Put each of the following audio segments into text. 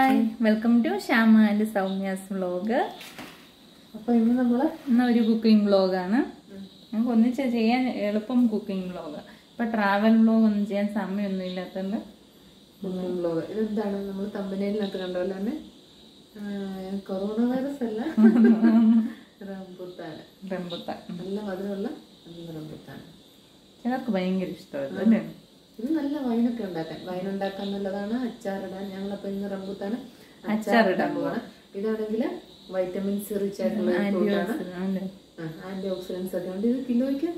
Hi welcome to Shyama and Soumya's vlog അപ്പൊ ഇന്ന് നമ്മള് ഇന്ന് ഒരു കുക്കിംഗ് വ്ലോഗാണ് ഞങ്ങൾക്ക് ഒന്നിച്ച് ചെയ്യാൻ എളുപ്പം കുക്കിംഗ് വ്ലോഗ് ഇപ്പൊ ട്രാവൽ വ്ലോഗ് ഒന്നും ചെയ്യാൻ സമയമൊന്നും ഇല്ലാത്തതുകൊണ്ട് ബ്ലോഗ് ഇതെന്താണ് നമ്മൾ തമ്പനയിലിനകത്ത് കണ്ട പോലെ തന്നെ ആ, കൊറോണ വൈറസ് അല്ല റംബുട്ടാന് റംബുട്ടാൻ നല്ല മധുരമുള്ള നല്ല റംബുട്ടാന് ചിലർക്ക് ഭയങ്കര ഇഷ്ടമായിരുന്നു അല്ലേ ഇത് നല്ല വൈനൊക്കെ ഉണ്ടാക്കാൻ വൈൻ ഉണ്ടാക്കാൻ നല്ലതാണ് അച്ചാറിടാൻ ഞങ്ങളപ്പോ ഇന്ന് റംബുട്ടാന് അച്ചാറിടാൻ പോവാണ് ഇതാണെങ്കിൽ വൈറ്റമിൻസ് റിച്ച് ആയിട്ടുള്ള ഒരു ഫ്രൂട്ടാണ് അല്ലേ ആന്റി ഓക്സിഡൻസ് ഒക്കെ ഉണ്ട് ഇത് കിലോയ്ക്ക്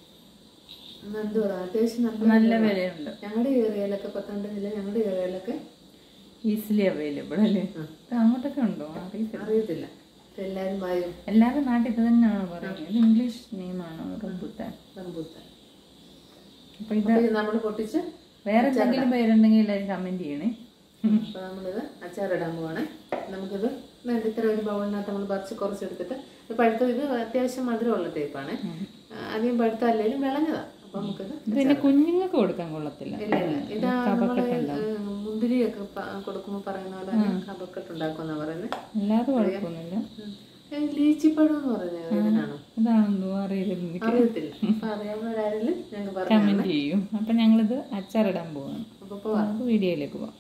എന്തോ അത്യാവശ്യം നല്ല നല്ല വിലയുണ്ട് ഞങ്ങളുടെ ഏരിയയിലൊക്കെ പത്തനംതിട്ട ജില്ല ഞങ്ങളുടെ ഏരിയയിലൊക്കെ ഈസിലി അവൈലബിൾ അല്ലേ ഇത് അങ്ങോട്ടൊക്കെ ഉണ്ടോ അറിയത്തില്ല അറിയത്തില്ല ഇപ്പൊ എല്ലാരും വായും എല്ലാവരും നാട്ടിൽ ഇത് തന്നെയാണോ പറയുന്നത് ഇത് ഇംഗ്ലീഷ് നെയിമാണോ റംബുട്ടാൻ റംബൂട്ടാൻ അപ്പൊ ഇത് അപ്പൊ ഇത് നമ്മൾ പൊട്ടിച്ച് വേറെ എന്തെങ്കിലും പേരുണ്ടെങ്കിൽ എല്ലാവരും കമന്റ് ചെയ്യണേ അപ്പൊ നമ്മളിത് അച്ചാറിടാൻ പോവാണ് നമുക്കിത് വേണ്ട ഇത്ര ഒരു ബൗളിനകത്ത് നമ്മൾ പറിച്ച് കുറച്ചെടുത്തിട്ട് ഇത് പഴുത്തത് ഇത് അത്യാവശ്യം മധുരമുള്ള ടൈപ്പാണ് അധികം പഴുത്ത അല്ലെങ്കിലും വിളഞ്ഞതാ അപ്പൊ നമുക്കിത് ഇത് പിന്നെ കുഞ്ഞുങ്ങൾക്ക് കൊടുക്കാൻ കൊള്ളത്തില്ല ഇല്ല ഇല്ല ഇതാ നമ്മള് മുന്തിരിയൊക്കെ പ- കൊടുക്കുമ്പോ പറയുന്ന പോലെ തന്നെ കപക്കെട്ട് ഉണ്ടാക്കുമെന്നാ പറയുന്നത് അല്ലാതെ കുഴപ്പമൊന്നുമില്ല ലീച്ചിപ്പഴം എന്ന് പറയുന്നത് ഇതിനാണോ ഇതാണെന്നോ അറിയില്ല എനിക്ക് അറിയത്തില്ല അപ്പൊ അറിയാവുന്നവരാരെങ്കിലും ഞങ്ങൾക്ക് പറഞ്ഞു കമന്റ് ചെയ്യും അപ്പൊ ഞങ്ങളിത് അച്ചാറിടാൻ പോവാണ് അപ്പൊ അപ്പൊ നമുക്ക് വീഡിയോയിലേക്ക് പോവാം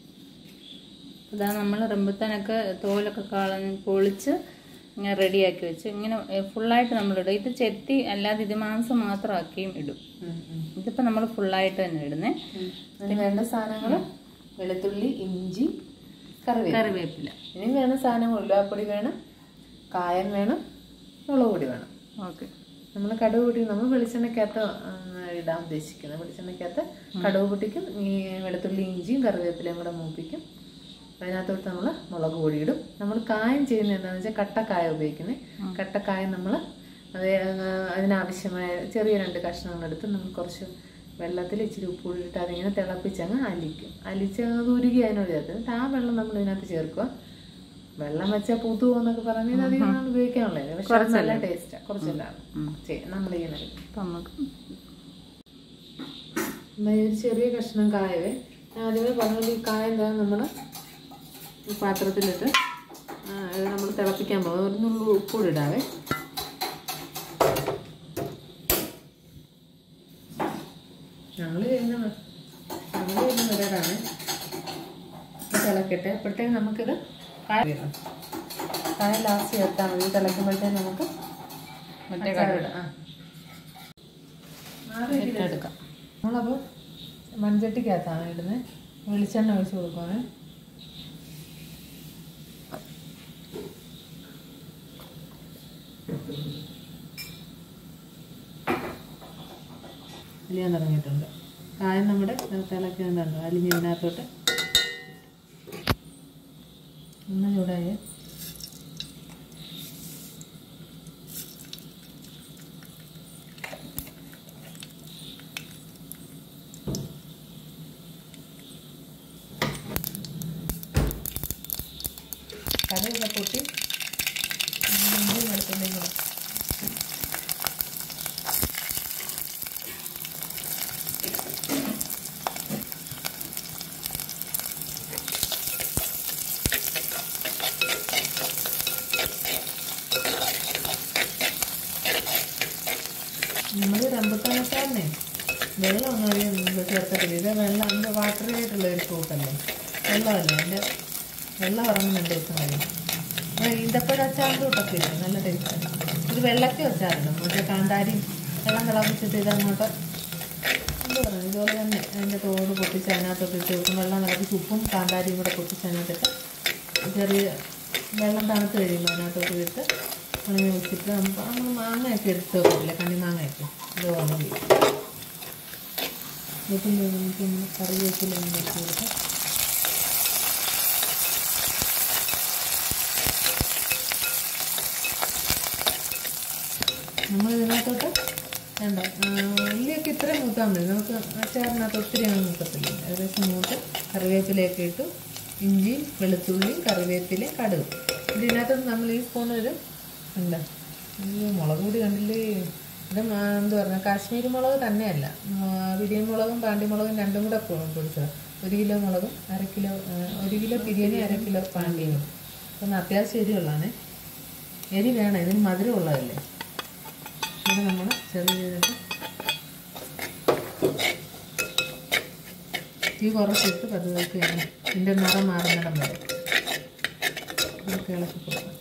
ഇതാ നമ്മൾ റംബുത്താനൊക്കെ തോലൊക്കെ കളഞ്ഞ് പൊളിച്ച് ഇങ്ങനെ റെഡിയാക്കി വെച്ച് ഇങ്ങനെ ഫുള്ളായിട്ട് നമ്മളിടും ഇത് ചെത്തി അല്ലാതെ ഇത് മാംസം മാത്രമാക്കിയും ഇടും ഇതിപ്പോൾ നമ്മൾ ഫുള്ളായിട്ട് തന്നെ ഇടുന്നേ അതിന് വേണ്ട സാധനങ്ങൾ വെളുത്തുള്ളി ഇഞ്ചി കറിവേപ്പില കറിവേപ്പില ഇനി വേണം സാധനങ്ങൾ ഉലുവാപ്പൊടി വേണം കായം വേണം മുളക് പൊടി വേണം ഓക്കെ നമ്മൾ കടുക് പൊടി നമ്മൾ വെളിച്ചെണ്ണയ്ക്കകത്ത് ആ, ഇടാൻ ഉദ്ദേശിക്കുന്നത് വെളിച്ചെണ്ണയ്ക്കകത്ത് കടുക് പൊട്ടിക്കും ഈ വെളുത്തുള്ളി ഇഞ്ചിയും കറിവേപ്പിലയും കൂടെ മൂപ്പിക്കും അതിനകത്തോട്ട് നമ്മൾ മുളക് പൊടി ഇടും നമ്മൾ കായം ചെയ്യുന്നത് എന്താണെന്ന് വെച്ചാൽ കട്ടക്കായ ഉപയോഗിക്കുന്നത് കട്ടക്കായം നമ്മൾ അത് അതിനാവശ്യമായ ചെറിയ രണ്ട് കഷ്ണങ്ങളെടുത്ത് നമ്മൾ കുറച്ച് വെള്ളത്തിൽ ഇച്ചിരി ഉപ്പ് ഇട്ടിട്ട് അതിങ്ങനെ തിളപ്പിച്ചങ്ങ് അലിക്കും അലിച്ച് അത് ഉരുകി അതിനോട് ചേർത്ത് എന്നിട്ട് ആ വെള്ളം നമ്മൾ ഇതിനകത്ത് ചേർക്കുക വെള്ളം വെച്ചാൽ പുതു എന്നൊക്കെ പറഞ്ഞ് ഇത് അധികം നാൾ ഉപയോഗിക്കാനുള്ളത് പക്ഷെ അത് നല്ല ടേസ്റ്റാണ് കുറച്ചെല്ലാം നമ്മൾ ചെയ്യുന്നത് അപ്പം നമുക്ക് എന്നാ ഈ ഒരു ചെറിയ കഷ്ണം കായവേ ഞാൻ ആദ്യമേ പറഞ്ഞ ഈ കായ എന്താ നമ്മൾ ഈ പാത്രത്തിലിട്ട് നമ്മൾ തിളപ്പിക്കാൻ പോകും ഒരു നുള്ളു ഉപ്പൂടി ഇടാവേ ഞങ്ങൾ ചെയ്യുന്ന ഞങ്ങൾ ചെയ്യുന്ന മെത്തേഡാണ് തിളക്കട്ടെ അപ്പോഴത്തേക്ക് നമുക്കിത് കായ ഇടണം. കായ ലാസ്റ്റ് ചേർത്താൽ മതി തിളക്കുമ്പോഴത്തേക്ക് നമുക്ക് മറ്റേ അച്ചാറിടാം. ആ. എടുക്കാം നമ്മളപ്പോൾ മൺചട്ടിക്കകത്താണ് ഇടുന്നത് വെളിച്ചെണ്ണ ഒഴിച്ച് കൊടുക്കുവാണ് അലിയാൻ തുടങ്ങിയിട്ടുണ്ട് കായം നമ്മുടെ തിളക്കുന്നുണ്ടോ അലിഞ്ഞ് ഇതിനകത്തോട്ട് എണ്ണ ചൂടായി കറിയൊക്കെ പൊട്ടി ഇഞ്ചി വെളുത്തുള്ളിയും കൂടെ നമ്മൾ റംബുട്ടാനച്ചാറിനെ വെള്ളം ഒന്നും അധികം ചേർത്തിട്ടില്ല ഇത് വെള്ളം അതിൻ്റെ വാട്ടറി ആയിട്ടുള്ള ഒരു ഫ്രൂട്ടല്ലേ വെള്ളമല്ലേ അതിൻ്റെ വെള്ളം ഇറങ്ങുന്നുണ്ട് ദിവസം കഴിയും ഈന്തപ്പഴ അച്ചാറിൻ്റെ കൂട്ടൊക്കെ ഇല്ലേ നല്ല ടേസ്റ്റാണ് ഇത് വെള്ളയ്ക്ക് അച്ചാറുണ്ട് മറ്റേ കാന്താരി വെള്ളം തിളപ്പിച്ചിട്ട് ഇതങ്ങോട്ട് എന്താ പറയുക ഇതുപോലെ തന്നെ അതിൻ്റെ തോട് പൊട്ടിച്ച് അതിനകത്തോട്ട് ഇട്ട് വെക്കും വെള്ളം തിളപ്പിച്ച് ഉപ്പും കാന്താരിയും കൂടെ പൊട്ടിച്ച് അതിനകത്തിട്ട് ചെറിയ വെള്ളം തണുത്ത് കഴിയുമ്പോൾ അതിനകത്തോട്ട് ഇട്ട് ഉണങ്ങി വെച്ചിട്ട് നമുക്ക് നമ്മൾ മാങ്ങയൊക്കെ എടുത്ത് വെക്കില്ല കണ്ണിമാങ്ങയൊക്കെ ഇതുപോലെ ചെയ്യും ഇതിൻ്റെ നമുക്ക് കറിവേപ്പില വെച്ച് കൊടുക്കാം നമ്മൾ ഇതിനകത്തോട്ട് വേണ്ട ഉള്ളിയൊക്കെ ഇത്രയും മൂത്താൽ മതി നമുക്ക് അച്ചാറിനകത്ത് ഒത്തിരി അങ്ങ് മൂക്കത്തില്ല ഏകദേശം മൂത്ത് കറിവേപ്പിലയൊക്കെ ഇട്ടു ഇഞ്ചിയും വെളുത്തുള്ളിയും കറിവേപ്പിലയും കടുകും ഇതിനകത്ത് നമ്മൾ ഈ സ്പൂൺ ഒരു എന്താ ഈ മുളക് പൊടി കണ്ടില്ലേ ഇത് മാ- എന്താ പറയുക കാശ്മീരി മുളക് തന്നെയല്ല ആ, പിരിയൻ മുളകും പാണ്ടി മുളകും രണ്ടും കൂടെ പൊ- പൊടിച്ചതാണ് ഒരു കിലോ മുളകും അര കിലോ ആ, ഒരു കിലോ ബിരിയാണി അര കിലോ പാണ്ടിയും അപ്പം അത്യാവശ്യം എരിവുള്ളതാണ് എരി വേണം ഇതിന് മധുരം ഉള്ളതല്ലേ ഇത് നമ്മൾ ചെറിയ ചെയ്തിട്ട് തീ കുറച്ചിട്ട് പതുക്കെ ഇങ്ങനെ ഇതിൻ്റെ നിറം മാറുന്നിടം വരെ ഇതൊക്കെ ഇളക്കി കൊടുക്കാം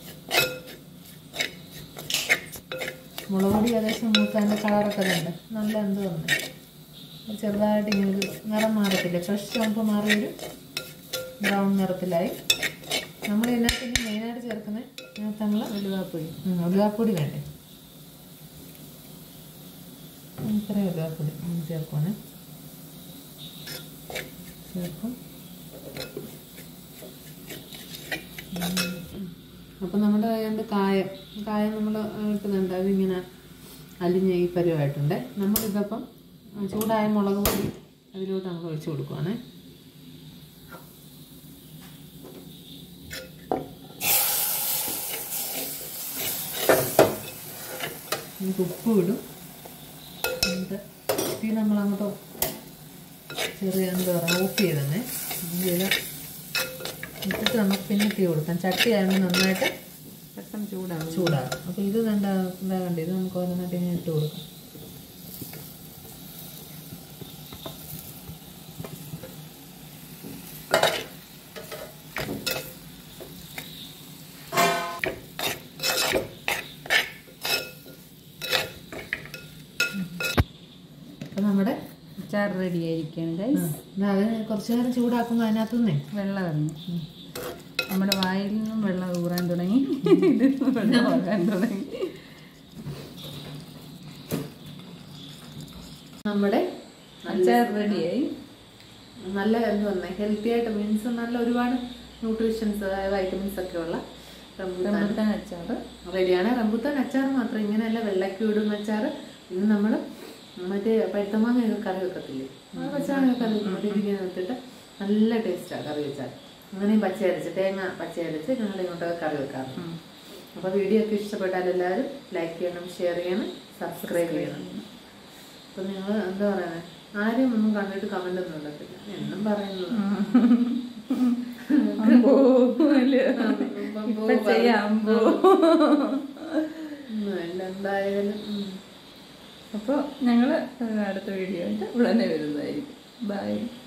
മുളക് പൊടി ഏകദേശം മൂക്കാൻ്റെ കളറൊക്കെ ഉണ്ട് നല്ല എന്ത് തന്നെ ചെറുതായിട്ട് ഇങ്ങനെ ഒരു നിറം മാറത്തില്ല ഫ്രഷ് ആകുമ്പോൾ മാറിയൊരു ബ്രൗൺ നിറത്തിലായി നമ്മൾ ഇതിനകത്ത് ഇനി മെയിനായിട്ട് ചേർക്കുന്നത് ഇതിനകത്ത് നമ്മൾ ഉലുവാപ്പൊടി ഉലുവാപ്പൊടി വേണ്ടേ ഇത്രയും ഉലുവാപ്പൊടി നമ്മൾ ചേർക്കുവാണ് ചേർക്കും അപ്പം നമ്മുടെ കയ്യുണ്ട് കായം കായം നമ്മൾ ഇട്ടുന്നുണ്ട് അതിങ്ങനെ അലിഞ്ഞ ഈ പരുവായിട്ടുണ്ട് നമ്മളിതപ്പം ചൂടായ മുളക് പൊടി അതിലോട്ട് നമ്മൾ ഒഴിച്ചു കൊടുക്കുവാണേ നമുക്ക് ഉപ്പ് ഇടും എന്നിട്ട് തീ നമ്മളങ്ങോട്ട് ചെറിയ എന്താ പറയുക ഓഫ് ചെയ്തേ ചെയ്ത് ഇട്ടിട്ട് നമുക്ക് പിന്നെ തീ കൊടുക്കാം ചട്ടി ആയതുകൊണ്ട് നന്നായിട്ട് പെട്ടെന്ന് ചൂടാവും ചൂടാകും അപ്പോൾ ഇത് കണ്ട എന്താ കണ്ട ഇത് നമുക്ക് ഓരോന്നായിട്ട് ഇങ്ങനെ ഇട്ട് കൊടുക്കാം അപ്പം നമ്മുടെ അച്ചാർ റെഡി ആയിരിക്കുകയാണ് ഗൈസ് ആ, അത് കുറച്ച് നേരം ചൂടാക്കുമ്പോൾ അതിനകത്തുനിന്നേ വെള്ളം ഇറങ്ങി നമ്മുടെ വായിൽ നിന്നും വെള്ളം ഊറാൻ തുടങ്ങി ഇതിൽ നിന്നും വെള്ളം ഊറാൻ തുടങ്ങി നമ്മുടെ അച്ചാർ റെഡിയായി നല്ല എന്ത് പറഞ്ഞേ ഹെൽത്തി ആയിട്ട് മീൻസ് നല്ല ഒരുപാട് ന്യൂട്രീഷൻസ് അതായത് വൈറ്റമിൻസ് ഒക്കെ ഉള്ള റംബുട്ടാൻ റംബുട്ടാൻ അച്ചാർ റെഡിയാണ് റംബുട്ടാൻ അച്ചാർ മാത്രം ഇങ്ങനെയല്ല വെള്ളയ്ക്ക് ഇടുന്ന അച്ചാർ ഇത് നമ്മൾ മറ്റേ പഴുത്തമാങ്ങയൊക്കെ കറി വെക്കത്തില്ലേ ആ പച്ചമാങ്ങ കറി വെക്കും മറ്റേ ഇതിങ്ങനെ വെച്ചിട്ട് നല്ല ടേസ്റ്റാണ് കറി വെച്ചാൽ അങ്ങനെയും പച്ച അരച്ച് തേങ്ങ പച്ച അരച്ച് ഞങ്ങൾ ഇങ്ങോട്ടൊക്കെ കറി വെക്കാറുണ്ട് അപ്പോൾ വീഡിയോ ഒക്കെ ഇഷ്ടപ്പെട്ടാൽ എല്ലാവരും ലൈക്ക് ചെയ്യണം ഷെയർ ചെയ്യണം സബ്സ്ക്രൈബ് ചെയ്യണം അപ്പം നിങ്ങൾ എന്താ പറയുന്നത് ആരും ഒന്നും കണ്ടിട്ട് കമൻ്റ് ഒന്നും ഇടത്തില്ല എന്നും പറയുന്നത് അമ്പോ അല്ലേ? ഇപ്പൊ ചെയ്യാം അമ്പോ ഉം, എല്ലാം എന്തായാലും ഉം. അപ്പോൾ ഞങ്ങൾ അടുത്ത വീഡിയോ ആയിട്ട് ഉടനെ വരുന്നതായിരിക്കും ബൈ